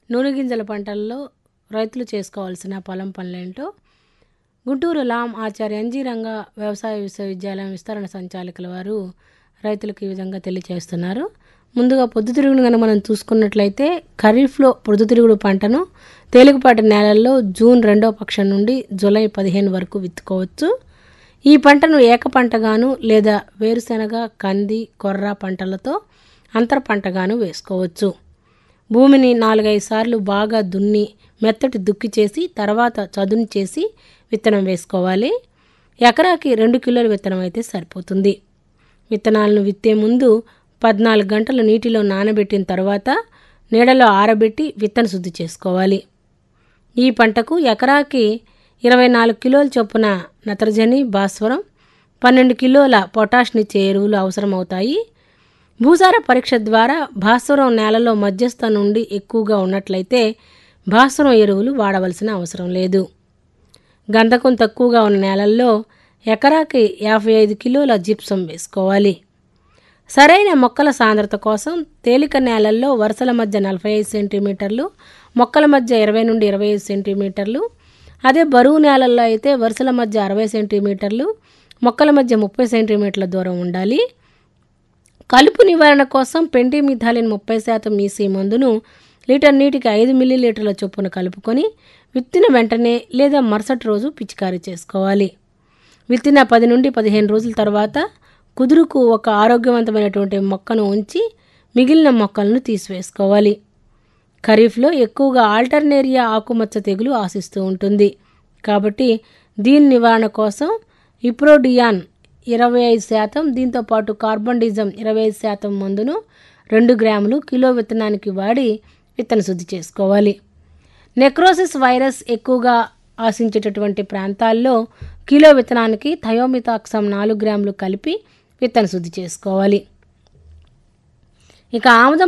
నూనె గింజల పంటల్లో రైతులు చేసుకోవాల్సిన పొలం పనులేంటో గుంటూరు లాం ఆచార్య ఎన్జీ రంగ వ్యవసాయ విశ్వవిద్యాలయం విస్తరణ సంచాలకుల వారు రైతులకు ఈ విధంగా తెలియజేస్తున్నారు ముందుగా పొద్దుతిరుగుడు కనుక మనం చూసుకున్నట్లయితే ఖరీఫ్లో పొద్దుతిరుగుడు పంటను తేలికపాటి నేలల్లో జూన్ రెండో పక్షం నుండి జూలై పదిహేను వరకు విత్తుకోవచ్చు ఈ పంటను ఏక పంటగాను లేదా వేరుశెనగ కంది కొర్ర పంటలతో అంతర పంటగాను వేసుకోవచ్చు భూమిని నాలుగైదు సార్లు బాగా దున్ని మెత్తటి దుక్కి చేసి తర్వాత చదును చేసి విత్తనం వేసుకోవాలి ఎకరాకి రెండు కిలోల విత్తనం అయితే సరిపోతుంది విత్తనాలను విత్తే ముందు పద్నాలుగు గంటలు నీటిలో నానబెట్టిన తర్వాత నీడలో ఆరబెట్టి విత్తన శుద్ధి చేసుకోవాలి ఈ పంటకు ఎకరాకి ఇరవై నాలుగు కిలోల చొప్పున నత్రజని భాస్వరం పన్నెండు కిలోల పొటాష్నిచ్చే ఎరువులు అవసరమవుతాయి భూసార పరీక్ష ద్వారా భాస్వరం నేలలో మధ్యస్థ నుండి ఎక్కువగా ఉన్నట్లయితే భాస్వరం ఎరువులు వాడవలసిన అవసరం లేదు గంధకం తక్కువగా ఉన్న నేలల్లో ఎకరాకి యాభై ఐదు కిలోల జిప్సం వేసుకోవాలి సరైన మొక్కల సాంద్రత కోసం తేలిక నేలల్లో వరుసల మధ్య నలభై ఐదు సెంటీమీటర్లు మొక్కల మధ్య ఇరవై నుండి ఇరవై ఐదు సెంటీమీటర్లు అదే బరువు నేలల్లో అయితే వరుసల మధ్య అరవై సెంటీమీటర్లు మొక్కల మధ్య ముప్పై సెంటీమీటర్ల దూరం ఉండాలి కలుపు నివారణ కోసం పెంటిమిథాలిన్ ముప్పై శాతం ఈసీ మందును లీటర్ నీటికి ఐదు మిల్లీలీటర్ల చొప్పున కలుపుకొని విత్తిన వెంటనే లేదా మరుసటి రోజు పిచికారీ చేసుకోవాలి విత్తిన పది నుండి పదిహేను రోజుల తర్వాత కుదురుకు ఒక ఆరోగ్యవంతమైనటువంటి మొక్కను ఉంచి మిగిలిన మొక్కలను తీసివేసుకోవాలి ఖరీఫ్లో ఎక్కువగా ఆల్టర్నేరియా ఆకుమచ్చ తెగులు ఆశిస్తూ ఉంటుంది కాబట్టి దీని నివారణ కోసం ఇప్రోడియాన్ ఇరవై ఐదు శాతం దీంతోపాటు కార్బన్ డిజం ఇరవై ఐదు శాతం మందును రెండు గ్రాములు కిలో విత్తనానికి వాడి విత్తన శుద్ధి చేసుకోవాలి నెక్రోసిస్ వైరస్ ఎక్కువగా ఆశించేటటువంటి ప్రాంతాల్లో కిలో విత్తనానికి థయోమితాక్సం నాలుగు గ్రాములు కలిపి విత్తన శుద్ధి చేసుకోవాలి ఇక ఆముదం